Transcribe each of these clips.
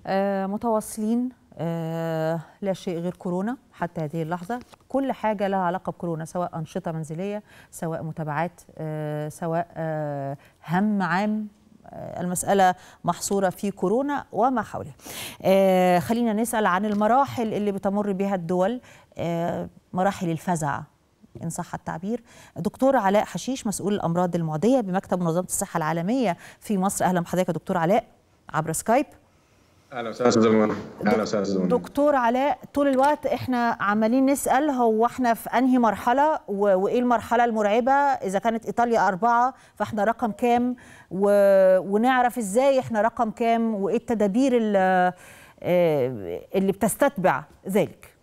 آه متواصلين آه لا شيء غير كورونا حتى هذه اللحظة كل حاجة لها علاقة بكورونا سواء أنشطة منزلية سواء متابعات آه سواء آه هم عام آه المسألة محصورة في كورونا وما حولها آه خلينا نسأل عن المراحل اللي بتمر بها الدول آه مراحل الفزع إن صح التعبير دكتور علاء حشيش مسؤول الأمراض المعدية بمكتب منظمة الصحة العالمية في مصر أهلا بحضرتك يا دكتور علاء عبر سكايب اهلا وسهلا استاذ زمان اهلا وسهلا استاذ دكتور علاء طول الوقت احنا عمالين نسال هو احنا في انهي مرحله و... وايه المرحله المرعبه اذا كانت ايطاليا اربعه فاحنا رقم كام و... ونعرف ازاي احنا رقم كام وايه التدابير اللي, اللي بتستتبع ذلك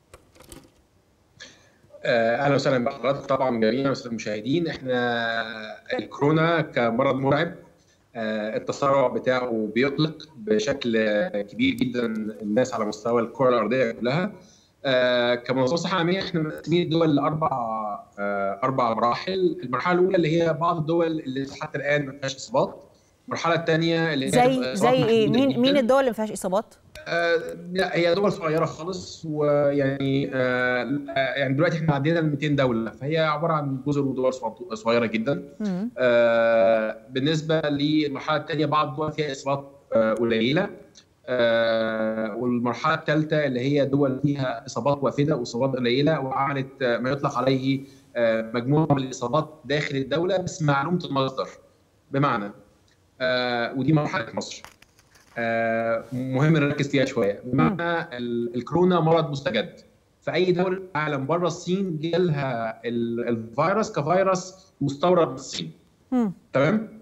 اهلا وسهلا بحضراتكم طبعا جميعا المشاهدين احنا الكورونا كمرض مرعب التسارع بتاعه بيطلق بشكل كبير جدا الناس على مستوى الكره الارضيه كلها كمنظمه صحه عالميه احنا مقسمين الدول لاربع اربع مراحل المرحله الاولى اللي هي بعض الدول اللي حتى الان ما فيهاش اصابات المرحله الثانيه اللي زي زي ايه مين مين الدول اللي ما فيهاش اصابات آه لا هي دول صغيره خالص ويعني آه يعني دلوقتي احنا عدينا ال 200 دوله فهي عباره عن جزر ودول صغيره جدا آه بالنسبه للمرحله الثانيه بعض الدول فيها اصابات آه قليله آه والمرحله الثالثه اللي هي دول فيها اصابات وافده واصابات قليله وعملت ما يطلق عليه آه مجموعه من الاصابات داخل الدوله بس معلومه المصدر بمعنى آه ودي مرحله مصر آه مهم نركز فيها شويه بمعنى الكورونا مرض مستجد في اي دوله في العالم بره الصين جالها الفيروس كفيروس مستورد من الصين تمام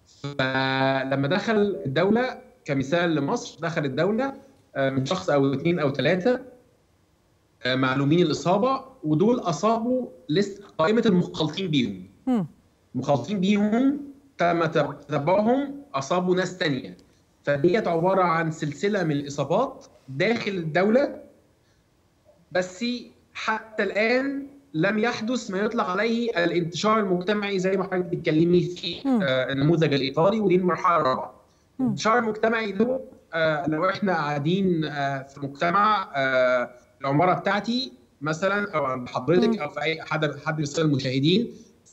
فلما دخل الدوله كمثال لمصر دخل الدوله آه من شخص او اثنين او ثلاثه آه معلومين الاصابه ودول اصابوا لست قائمه المخالطين بيهم مخالطين بيهم تم تتبعهم اصابوا ناس ثانيه فديت عباره عن سلسله من الاصابات داخل الدوله بس حتى الان لم يحدث ما يطلق عليه الانتشار المجتمعي زي ما حضرتك بتتكلمي في آه النموذج الايطالي ودي المرحله الرابعه. الانتشار المجتمعي ده آه لو احنا قاعدين آه في مجتمع آه العماره بتاعتي مثلا او عند حضرتك او في اي حد حد من المشاهدين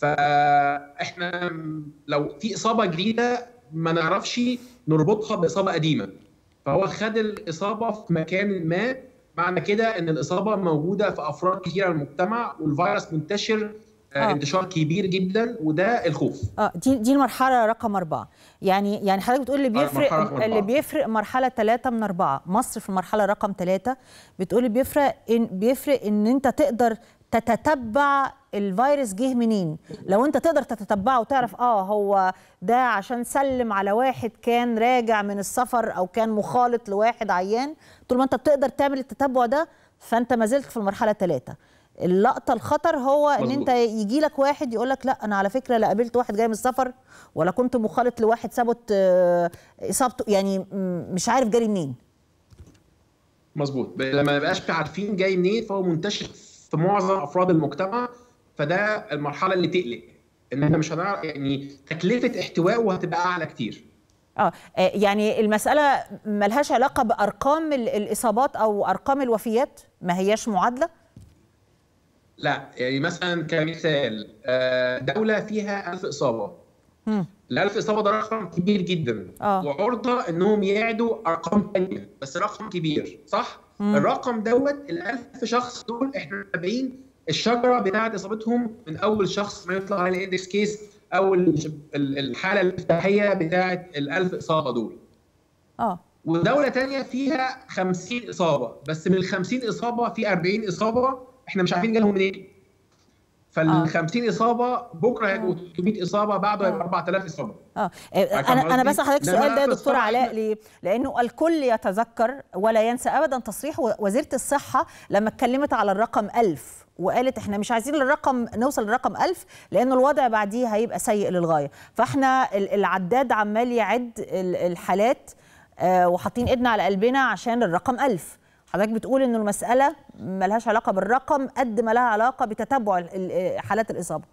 فاحنا لو في اصابه جديده ما نعرفش نربطها باصابه قديمه فهو خد الاصابه في مكان ما معنى كده ان الاصابه موجوده في افراد كثيره من المجتمع والفيروس منتشر آه. انتشار كبير جدا وده الخوف اه دي دي المرحله رقم أربعة يعني يعني حضرتك بتقول اللي بيفرق آه اللي بيفرق مرحله ثلاثة من أربعة مصر في المرحله رقم ثلاثة بتقول بيفرق إن بيفرق ان انت تقدر تتتبع الفيروس جه منين لو انت تقدر تتتبعه وتعرف اه هو ده عشان سلم على واحد كان راجع من السفر او كان مخالط لواحد عيان طول ما انت بتقدر تعمل التتبع ده فانت ما زلت في المرحله ثلاثة اللقطه الخطر هو ان مزبوط. انت يجي لك واحد يقول لك لا انا على فكره لا قابلت واحد جاي من السفر ولا كنت مخالط لواحد ثبت اصابته يعني مش عارف جالي منين مظبوط لما ما يبقاش عارفين جاي منين فهو منتشر في معظم افراد المجتمع فده المرحله اللي تقلق ان احنا مش هنعرف يعني تكلفه احتوائه هتبقى اعلى كتير اه يعني المساله ملهاش علاقه بارقام الاصابات او ارقام الوفيات ما هياش معادله لا يعني مثلا كمثال دوله فيها 1000 اصابه ال 1000 اصابه ده رقم كبير جدا آه. وعرضه انهم يعدوا ارقام ثانيه بس رقم كبير صح؟ مم. الرقم دوت ال 1000 شخص دول احنا متابعين الشجره بتاعه اصابتهم من اول شخص ما يطلع على الاندكس كيس او الحاله الافتتاحيه بتاعه ال 1000 اصابه دول. اه ودوله ثانيه فيها 50 اصابه بس من ال 50 اصابه في 40 اصابه احنا مش عارفين جالهم منين. فال 50 اصابه بكره هيبقوا 300 اصابه بعده هيبقوا 4000 اصابه اه انا انا بسال حضرتك السؤال ده يا دكتور علاء ليه؟ لانه الكل يتذكر ولا ينسى ابدا تصريح وزيره الصحه لما اتكلمت على الرقم 1000 وقالت احنا مش عايزين الرقم نوصل للرقم 1000 لانه الوضع بعديه هيبقى سيء للغايه فاحنا العداد عمال يعد الحالات وحاطين ايدنا على قلبنا عشان الرقم 1000 حضرتك بتقول انه المساله ملهاش علاقه بالرقم قد ما لها علاقه بتتبع حالات الاصابه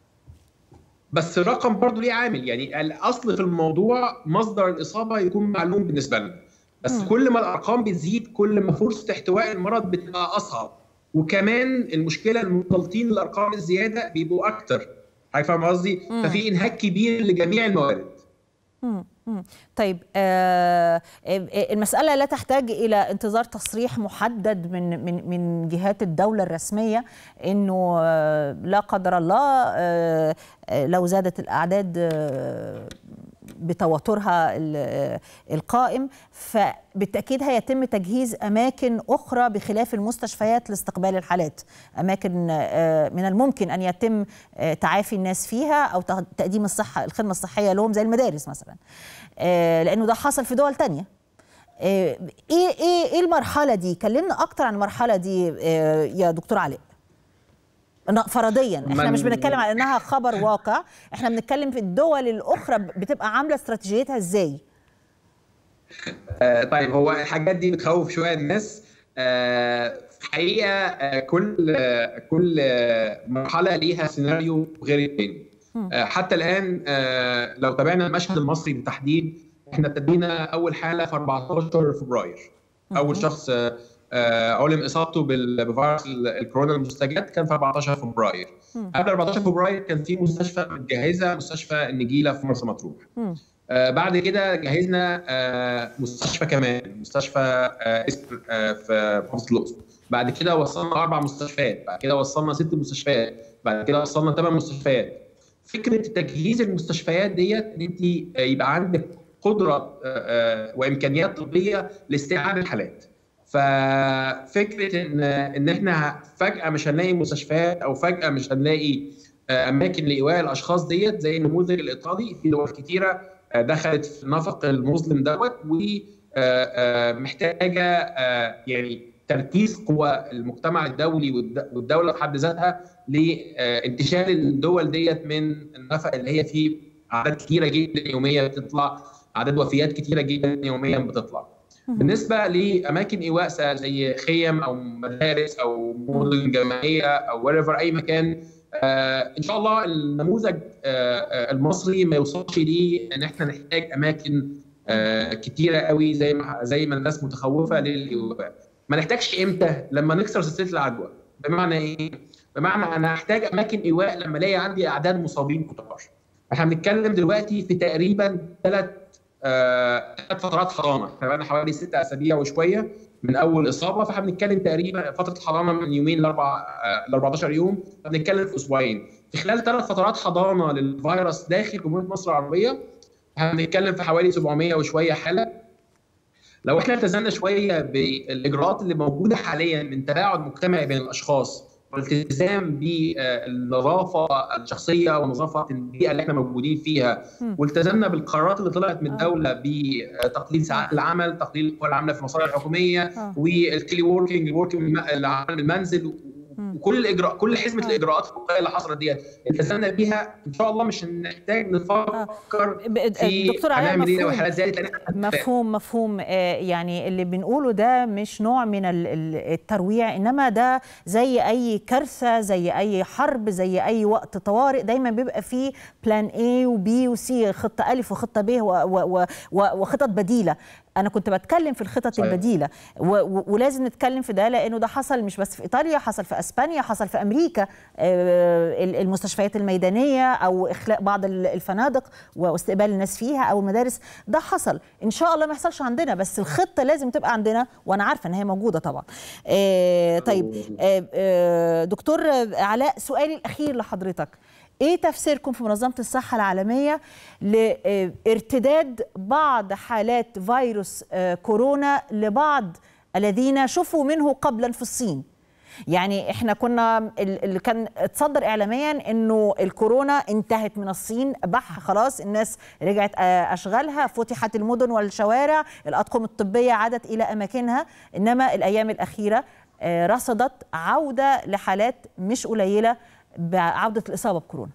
بس الرقم برضو ليه عامل يعني الاصل في الموضوع مصدر الاصابه يكون معلوم بالنسبه لنا بس م. كل ما الارقام بتزيد كل ما فرصه احتواء المرض بتبقى اصعب وكمان المشكله المختلطين الارقام الزياده بيبقوا اكتر حضرتك فاهم قصدي؟ ففي انهاك كبير لجميع الموارد مم. طيب آه المسألة لا تحتاج إلى انتظار تصريح محدد من من من جهات الدولة الرسمية إنه آه لا قدر الله آه لو زادت الأعداد آه بتواترها القائم فبالتاكيد هيتم تجهيز اماكن اخرى بخلاف المستشفيات لاستقبال الحالات اماكن من الممكن ان يتم تعافي الناس فيها او تقديم الصحه الخدمه الصحيه لهم زي المدارس مثلا لانه ده حصل في دول تانية ايه ايه ايه المرحله دي كلمنا اكتر عن المرحله دي يا دكتور علاء فرضيا احنا مش بنتكلم على انها خبر واقع احنا بنتكلم في الدول الاخرى بتبقى عامله استراتيجيتها ازاي آه طيب هو الحاجات دي بتخوف شويه الناس آه في حقيقه آه كل آه كل آه مرحله ليها سيناريو غير الثاني آه حتى الان آه لو تابعنا المشهد المصري بالتحديد احنا ابتدينا اول حاله في 14 فبراير اول شخص آه علم اصابته بفيروس الكورونا المستجد كان في 14 فبراير قبل 14 فبراير كان في مستشفى متجهزه مستشفى النجيله في مرسى مطروح آه بعد كده جهزنا آه مستشفى كمان مستشفى آه اسر آه في محافظه الاقصر بعد كده وصلنا اربع مستشفيات بعد كده وصلنا ست مستشفيات بعد كده وصلنا ثمان مستشفيات فكره تجهيز المستشفيات ديت ان انت يبقى عندك قدره وامكانيات طبيه لاستيعاب الحالات ففكره ان ان احنا فجاه مش هنلاقي مستشفيات او فجاه مش هنلاقي اماكن لايواء الاشخاص ديت زي النموذج الايطالي في دول كتيره دخلت في النفق المظلم دوت ومحتاجه يعني تركيز قوى المجتمع الدولي والدوله بحد ذاتها لانتشال الدول ديت من النفق اللي هي فيه اعداد كتيره جدا يوميا بتطلع اعداد وفيات كتيره جدا يوميا بتطلع بالنسبه لاماكن ايواء زي خيم او مدارس او مدن جامعيه او وريفر اي مكان آه ان شاء الله النموذج آه المصري ما يوصلش ليه ان احنا نحتاج اماكن آه كتيره قوي زي ما زي ما الناس متخوفه للايواء ما نحتاجش امتى لما نكسر سلسله العدوى بمعنى ايه بمعنى انا هحتاج اماكن ايواء لما الاقي عندي اعداد مصابين كتار احنا بنتكلم دلوقتي في تقريبا ثلاث ثلاث فترات حضانه احنا حوالي ست اسابيع وشويه من اول اصابه فاحنا بنتكلم تقريبا فتره حضانه من يومين لاربع ل 14 يوم فبنتكلم في اسبوعين في خلال ثلاث فترات حضانه للفيروس داخل جمهوريه مصر العربيه احنا بنتكلم في حوالي 700 وشويه حاله لو احنا التزمنا شويه بالاجراءات اللي موجوده حاليا من تباعد مجتمعي بين الاشخاص والالتزام بالنظافه الشخصيه ونظافه البيئه اللي احنا موجودين فيها والتزمنا بالقرارات اللي طلعت من الدوله بتقليل ساعات العمل تقليل القوى العامله في المصالح الحكوميه والتيلي ووركينج الوركينج العمل من المنزل وكل الاجراء كل حزمه الاجراءات الوقائيه اللي حصلت ديت التزمنا بيها ان شاء الله مش هنحتاج نفكر في دكتور هنعمل ايه لو حالات زادت مفهوم مفهوم يعني اللي بنقوله ده مش نوع من الترويع انما ده زي اي كارثه زي اي حرب زي اي وقت طوارئ دايما بيبقى فيه بلان A وبي وسي خطه الف وخطه ب وخطط بديله انا كنت بتكلم في الخطط صحيح. البديله ولازم نتكلم في ده لانه ده حصل مش بس في ايطاليا حصل في اسبانيا حصل في امريكا المستشفيات الميدانيه او اخلاء بعض الفنادق واستقبال الناس فيها او المدارس ده حصل ان شاء الله ما يحصلش عندنا بس الخطه لازم تبقى عندنا وانا عارفه ان هي موجوده طبعا طيب دكتور علاء سؤالي الاخير لحضرتك ايه تفسيركم في منظمه الصحه العالميه لارتداد بعض حالات فيروس كورونا لبعض الذين شفوا منه قبلا في الصين يعني احنا كنا اللي كان اتصدر اعلاميا انه الكورونا انتهت من الصين بح خلاص الناس رجعت اشغالها فتحت المدن والشوارع الاطقم الطبيه عادت الى اماكنها انما الايام الاخيره رصدت عوده لحالات مش قليله بعوده الاصابه بكورونا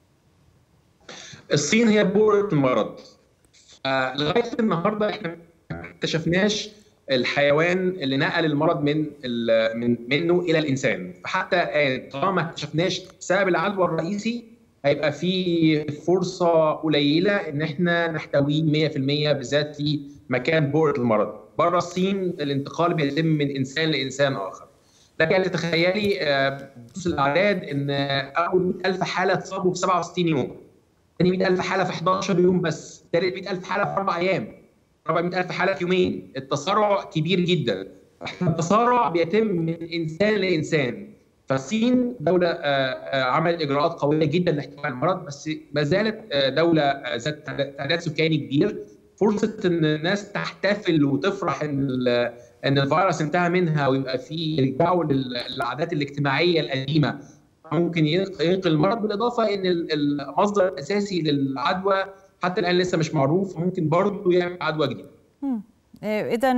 الصين هي بورة المرض لغايه النهارده احنا ما اكتشفناش الحيوان اللي نقل المرض من من منه الى الانسان فحتى الان طالما ما اكتشفناش سبب العدوى الرئيسي هيبقى في فرصه قليله ان احنا نحتويه 100% بالذات في مكان بؤره المرض بره الصين الانتقال بيتم من انسان لانسان اخر لكن تتخيلي بخصوص الاعداد ان اول 100000 حاله اتصابوا في 67 يوم ثاني 100000 حاله في 11 يوم بس ثالث 100000 حاله في اربع ايام رابع 100000 حاله في يومين التسارع كبير جدا التسارع بيتم من انسان لانسان فالصين دوله عملت اجراءات قويه جدا لاحتواء المرض بس ما زالت دوله ذات تعداد سكاني كبير فرصه ان الناس تحتفل وتفرح ان ان الفيروس انتهى منها ويبقى في يرجعوا للعادات الاجتماعيه القديمه ممكن ينقل المرض بالاضافه ان المصدر الاساسي للعدوى حتى الان لسه مش معروف ممكن برضه يعمل عدوى جديده. اذا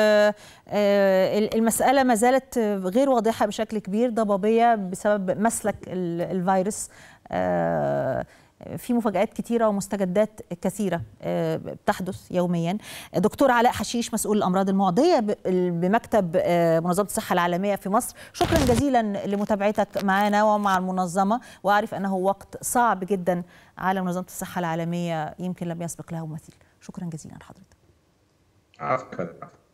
المساله ما زالت غير واضحه بشكل كبير ضبابيه بسبب مسلك الفيروس في مفاجآت كثيرة ومستجدات كثيرة بتحدث يوميا دكتور علاء حشيش مسؤول الأمراض المعدية بمكتب منظمة الصحة العالمية في مصر شكرا جزيلا لمتابعتك معنا ومع المنظمة وأعرف أنه وقت صعب جدا على منظمة الصحة العالمية يمكن لم يسبق له مثيل شكرا جزيلا لحضرتك عفوا